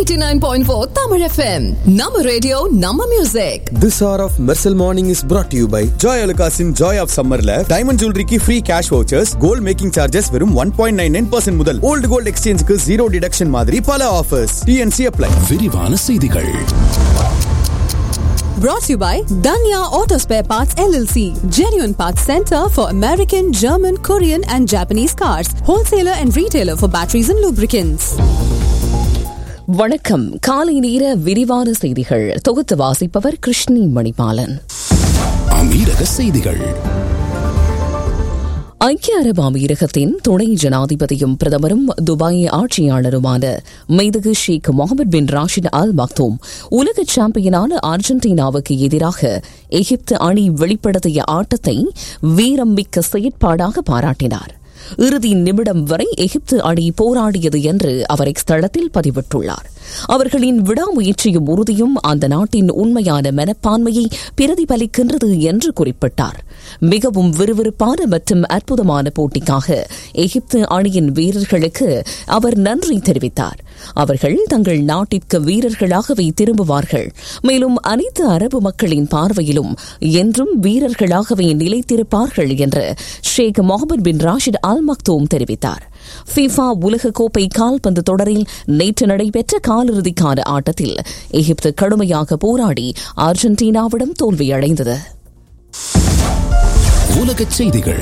89.4 Tamil FM. Nama radio, Nama music. This hour of Mersal Morning is brought to you by Joy Alukasin Joy of Summerல diamond ஜுவல்லரிக்கு free cash vouchers gold making charges வெறும் one point nine nine percent முதல் old gold எக்ஸ்சேஞ்சுக்கு zero deduction மாதிரி பல offers DNC apply விரிவான செய்திகள் Brought to you by Danya Auto Spare Parts LLC. Genuine Parts Center for American, German, Korean and Japanese cars. Wholesaler and retailer for batteries and lubricants. வணக்கம் காலை நேர விரிவான செய்திகள் தொகுத்து வாசிப்பவர் கிருஷ்ணி மணிபாலன் அமீரக செய்திகள் ஐக்கிய அரபு அமீரகத்தின் துணை ஜனாதிபதியும் பிரதமரும் துபாய் ஆட்சியாளருமான மெய்தகு Sheikh Mohammed bin Rashid Al Maktoum உலக சாம்பியனான அர்ஜென்டினாவுக்கு எதிராக எகிப்து அணி வெளிப்படுத்திய ஆட்டத்தை வீரம் மிக்க செயற்பாடாக பாராட்டினார் இறுதி நிமிடம் வரை எகிப்து அணி போராடியது என்று அவர் இஸ்தளத்தில் பதிவிட்டுள்ளார் அவர்களின் விடாமுயற்சியும் உறுதியும் அந்த நாட்டின் உண்மையான மனப்பான்மையை பிரதிபலிக்கின்றது என்று குறிப்பிட்டார் மிகவும் விறுவிறுப்பான மற்றும் அற்புதமான போட்டிக்காக எகிப்து அணியின் வீரர்களுக்கு அவர் நன்றி தெரிவித்தார் அவர்கள் தங்கள் நாட்டிற்கு வீரர்களாகவே திரும்புவார்கள் மேலும் அனைத்து அரபு மக்களின் பார்வையிலும் என்றும் வீரர்களாகவே நிலைத்திருப்பார்கள் என்று ஷேக் Mohammed bin Rashid Al Maktoum தெரிவித்தார் ஃபிஃபா உலகக்கோப்பை கால்பந்து தொடரில் நேற்று நடைபெற்ற காலிறுதிக்கான ஆட்டத்தில் எகிப்து கடுமையாக போராடி அர்ஜென்டினாவிடம் தோல்வியடைந்தது உலகச் செய்திகள்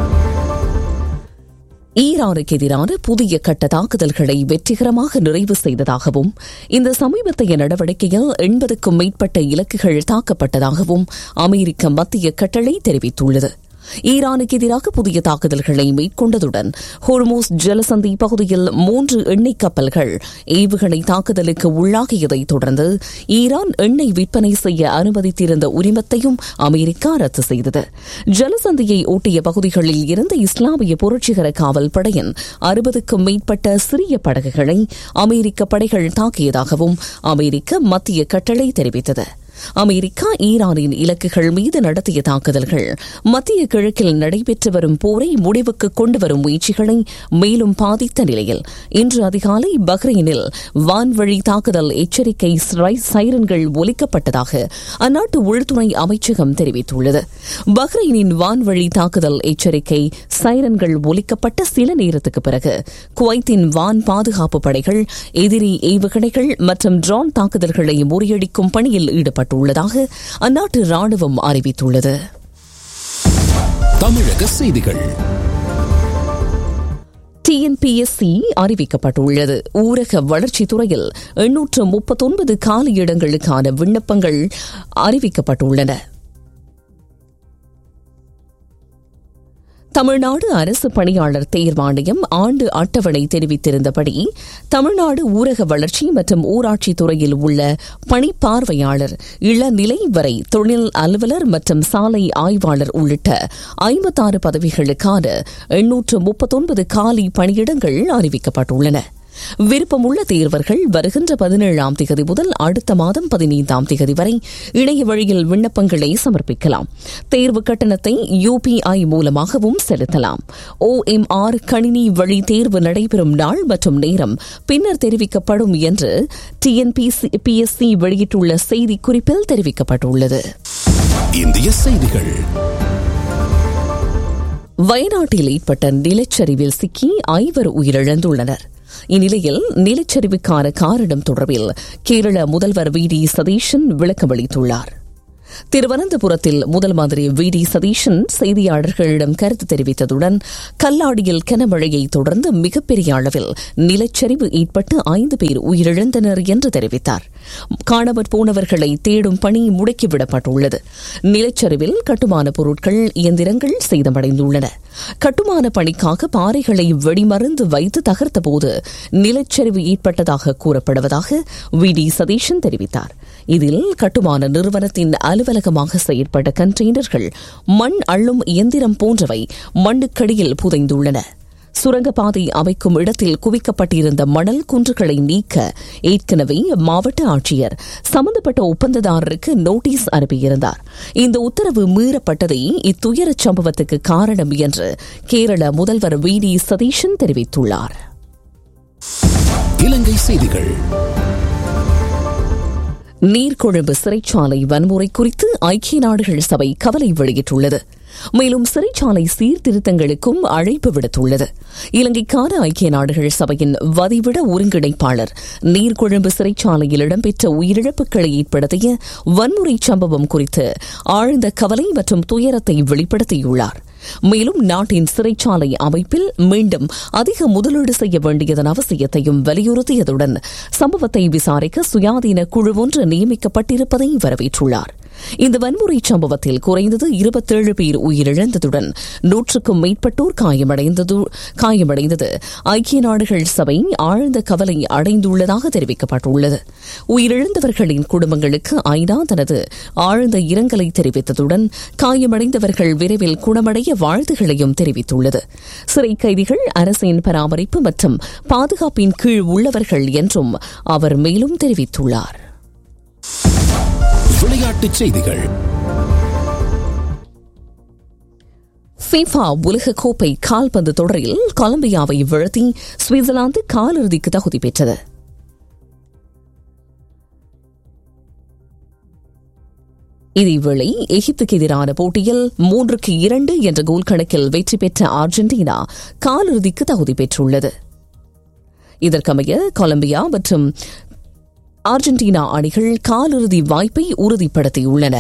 ஈரானுக்கு எதிரான புதிய கட்ட தாக்குதல்களை வெற்றிகரமாக நிறைவு செய்ததாகவும் இந்த சமீபத்தைய நடவடிக்கையில் எண்பதுக்கும் மேற்பட்ட இலக்குகள் தாக்கப்பட்டதாகவும் அமெரிக்க மத்திய கட்டளை தெரிவித்துள்ளது ஈரானுக்கு எதிராக புதிய தாக்குதல்களை மேற்கொண்டதுடன் ஹோர்மோஸ் ஜலசந்தி பகுதியில் மூன்று எண்ணெய் கப்பல்கள் ஏவுகணை தாக்குதலுக்கு உள்ளாகியதைத் தொடர்ந்து ஈரான் எண்ணெய் விற்பனை செய்ய அனுமதித்திருந்த உரிமத்தையும் அமெரிக்கா ரத்து செய்தது ஜலசந்தியை ஒட்டிய பகுதிகளில் இருந்த இஸ்லாமிய புரட்சிகர காவல் படையின் அறுபதுக்கும் மேற்பட்ட சிறிய படகுகளை அமெரிக்க படைகள் தாக்கியதாகவும் அமெரிக்க மத்திய கட்டளை தெரிவித்தது அமெரிக்கா ஈரானின் இலக்குகள் மீது நடத்திய தாக்குதல்கள் மத்திய கிழக்கில் நடைபெற்று வரும் போரை முடிவுக்கு கொண்டு வரும் முயற்சிகளை மேலும் பாதித்த நிலையில் இன்று அதிகாலை பஹ்ரைனில் வான்வழி தாக்குதல் எச்சரிக்கை சைரன்கள் ஒலிக்கப்பட்டதாக அந்நாட்டு உள்துறை அமைச்சகம் தெரிவித்துள்ளது பஹ்ரைனின் வான்வழி தாக்குதல் எச்சரிக்கை சைரன்கள் ஒலிக்கப்பட்ட சில நேரத்துக்கு பிறகு குவைத்தின் வான் பாதுகாப்பு படைகள் எதிரி ஏவுகணைகள் மற்றும் ட்ரோன் தாக்குதல்களை முறியடிக்கும் பணியில் ஈடுபட்டு செய்யப்பட்டுள்ளதாக அந்நாட்டு ராணுவம் அறிவித்துள்ளது தமிழக செய்திகள் டிஎன்பிஎஸ்சி அறிவிக்கப்பட்டுள்ளது ஊரக வளர்ச்சித் துறையில் எண்ணூற்று முப்பத்தொன்பது காலியிடங்களுக்கான விண்ணப்பங்கள் அறிவிக்கப்பட்டுள்ளன தமிழ்நாடு அரசு பணியாளர் தேர்வாணையம் ஆண்டு அட்டவணை தெரிவித்திருந்தபடி தமிழ்நாடு ஊரக வளர்ச்சி மற்றும் ஊராட்சி துறையில் உள்ள பணிப்பார்வையாளர் இளநிலை வரை தொழில் அலுவலர் மற்றும் சாலை ஆய்வாளர் உள்ளிட்ட ஐம்பத்தாறு பதவிகளுக்கான எண்ணூற்று முப்பத்தொன்பது காலி பணியிடங்கள் அறிவிக்கப்பட்டுள்ளன விருப்பமுள்ள தேர்வர்கள் வருகின்ற பதினேழாம் திகதி முதல் அடுத்த மாதம் பதினைந்தாம் திகதி வரை இணைய வழியில் விண்ணப்பங்களை சமர்ப்பிக்கலாம் தேர்வு கட்டணத்தை யுபிஐ மூலமாகவும் செலுத்தலாம் ஓஎம்ஆர் கணினி வழி தேர்வு நடைபெறும் நாள் மற்றும் நேரம் பின்னர் தெரிவிக்கப்படும் என்று டிஎன்பிஎஸ்சி வெளியிட்டுள்ள செய்திக்குறிப்பில் தெரிவிக்கப்பட்டுள்ளது இந்திய செய்திகள் வயநாட்டில் ஏற்பட்ட நிலச்சரிவில் சிக்கி ஐவர் உயிரிழந்துள்ளனர் இந்நிலையில் நிலச்சரிவுக்கான காரணம் தொடர்பில் கேரள முதல்வர் வி டி சதீஷன் விளக்கமளித்துள்ளார் திருவனந்தபுரத்தில் முதல் மாதிரி வி டி சதீஷன் செய்தியாளர்களிடம் கருத்து தெரிவித்ததுடன் கல்லாடியில் கனமழையை தொடர்ந்து மிகப்பெரிய அளவில் நிலச்சரிவு ஏற்பட்டு ஐந்து பேர் உயிரிழந்தனர் என்று தெரிவித்தார் காணாமற் போனவர்களை தேடும் பணி முடக்கிவிடப்பட்டுள்ளது நிலச்சரிவில் கட்டுமான பொருட்கள் இயந்திரங்கள் சேதமடைந்துள்ளன கட்டுமான பணிக்காக பாறைகளை வெடிமருந்து வைத்து தகர்த்தபோது நிலச்சரிவு ஏற்பட்டதாக கூறப்படுவதாக வி டி சதீஷன் தெரிவித்தார் இதில் கட்டுமான நிறுவனத்தின் அலுவலகமாக செயற்பட்ட கண்டெய்னர்கள் மண் அள்ளும் இயந்திரம் போன்றவை மண்ணுக்கடியில் புதைந்துள்ளன சுரங்கப்பாதை அமைக்கும் இடத்தில் குவிக்கப்பட்டிருந்த மணல் குன்றுகளை நீக்க ஏற்கனவே மாவட்ட ஆட்சியர் சம்பந்தப்பட்ட ஒப்பந்ததாரருக்கு நோட்டீஸ் அனுப்பியிருந்தார் இந்த உத்தரவு மீறப்பட்டதே இத்துயரச் சம்பவத்துக்கு காரணம் என்று கேரள முதல்வர் வி டி சதீஷன் தெரிவித்துள்ளார் இலங்கை செய்திகள் நீர்கொழும்பு சிறைச்சாலை வன்முறை குறித்து ஐக்கிய நாடுகள் சபை கவலை வெளியிட்டுள்ளது மேலும் சிறைச்சாலை சீர்திருத்தங்களுக்கும் அழைப்பு விடுத்துள்ளது இலங்கைக்கான ஐக்கிய நாடுகள் சபையின் வதிவிட ஒருங்கிணைப்பாளர் நீர்கொழும்பு சிறைச்சாலையில் இடம்பெற்ற உயிரிழப்புகளை ஏற்படுத்திய வன்முறை சம்பவம் குறித்து ஆழ்ந்த கவலை மற்றும் துயரத்தை வெளிப்படுத்தியுள்ளார் மேலும் நாட்டின் சிறைச்சாலை அமைப்பில் மீண்டும் அதிக முதலீடு செய்ய வேண்டியதன் அவசியத்தையும் வலியுறுத்தியதுடன் சம்பவத்தை விசாரிக்க சுயாதீன குழு ஒன்று நியமிக்கப்பட்டிருப்பதை வரவேற்றுள்ளார் இந்த வன்முறை சம்பவத்தில் குறைந்தது இருபத்தேழு பேர் உயிரிழந்ததுடன் நூற்றுக்கும் மேற்பட்டோர் காயமடைந்தது காயமடைந்தது ஐக்கிய நாடுகள் சபை ஆழ்ந்த கவலை அடைந்துள்ளதாக தெரிவிக்கப்பட்டுள்ளது உயிரிழந்தவர்களின் குடும்பங்களுக்கு ஐநா தனது ஆழ்ந்த இரங்கலை தெரிவித்ததுடன் காயமடைந்தவர்கள் விரைவில் குணமடைய வாழ்த்துகளையும் தெரிவித்துள்ளது சிறை கைதிகள் அரசின் பராமரிப்பு மற்றும் பாதுகாப்பின் கீழ் உள்ளவர்கள் என்றும் அவர் மேலும் தெரிவித்துள்ளார் விளையாட்டுச் செய்திகள் ஃபீஃபா உலகக்கோப்பை கால்பந்து தொடரில் கொலம்பியாவை வீழ்த்தி சுவிட்சர்லாந்து காலிறுதிக்கு தகுதி பெற்றது இதேவேளை எகிப்துக்கு எதிரான போட்டியில் மூன்றுக்கு இரண்டு என்ற கோல் கணக்கில் வெற்றி பெற்ற அர்ஜென்டினா காலிறுதிக்கு தகுதி பெற்றுள்ளது இதற்கமைய கொலம்பியா மற்றும் அர்ஜென்டினா அணிகள் காலிறுதி வாய்ப்பை உறுதிப்படுத்தியுள்ளன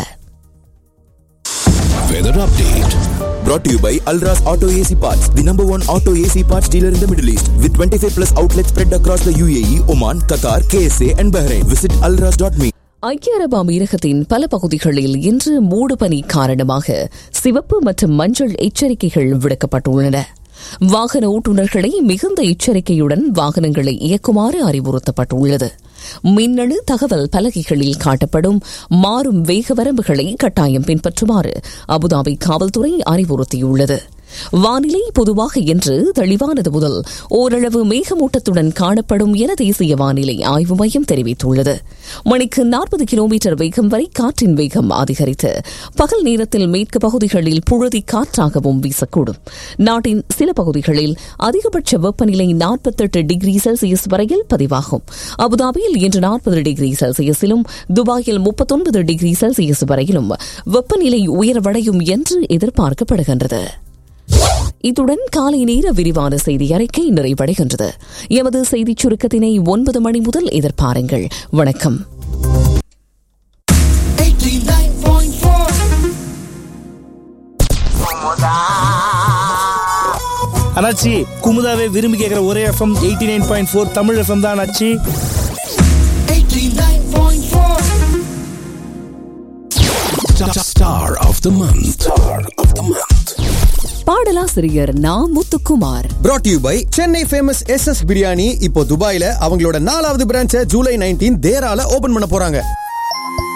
weather update Brought to you by Alras Auto AC Parts, the number one auto AC parts dealer in the Middle East, with 25 plus outlets spread across the UAE, Oman, Qatar, KSA, and Bahrain. Visit alras.me. ஐக்கிய அரபு அமீரகத்தின் பல பகுதிகளில் இன்று மூடுபனி காரணமாக சிவப்பு மற்றும் மஞ்சள் எச்சரிக்கைகள் விடுக்கப்பட்டுள்ளன வாகன ஓட்டுநர்களை மிகுந்த எச்சரிக்கையுடன் வாகனங்களை இயக்குமாறு அறிவுறுத்தப்பட்டுள்ளது மின்னணு தகவல் பலகைகளில் காட்டப்படும் மாறும் வேக வரம்புகளை கட்டாயம் பின்பற்றுமாறு அபுதாபி காவல்துறை அறிவுறுத்தியுள்ளது வானிலை பொதுவாக இன்று தெளிவானது முதல் ஓரளவு மேகமூட்டத்துடன் காணப்படும் என தேசிய வானிலை ஆய்வு மையம் தெரிவித்துள்ளது மணிக்கு நாற்பது கிலோமீட்டர் வேகம் வரை காற்றின் வேகம் அதிகரித்து பகல் நேரத்தில் மேற்கு பகுதிகளில் புழுதி காற்றாகவும் வீசக்கூடும் நாட்டின் சில பகுதிகளில் அதிகபட்ச வெப்பநிலை நாற்பத்தெட்டு டிகிரி செல்சியஸ் வரையில் பதிவாகும் அபுதாபியில் இன்று நாற்பது டிகிரி செல்சியஸிலும் துபாயில் முப்பத்தொன்பது டிகிரி செல்சியஸ் வரையிலும் வெப்பநிலை உயர்வடையும் என்று எதிர்பார்க்கப்படுகின்றது இத்துடன் காலை நேர விரிவான செய்தி அறிக்கை நிறைவடைகின்றது எமது செய்திச் சுருக்கத்தினை ஒன்பது மணி முதல் எதிர்பாருங்கள் வணக்கம் அண்ணாச்சி குமுதாவே விரும்பி கேட்குற ஒரே FM eighty nine point four Tamil FM தான் அண்ணாச்சி Star of the month. Star of the month. பாடலாசிரியர் Na Muthukumar brought to you by Chennai famous S S biryani இப்போ துபாயில அவங்களோட நாலாவது பிரான்ச்சை ஜூலை நைன்டீன் தேரால ஓபன் பண்ண போறாங்க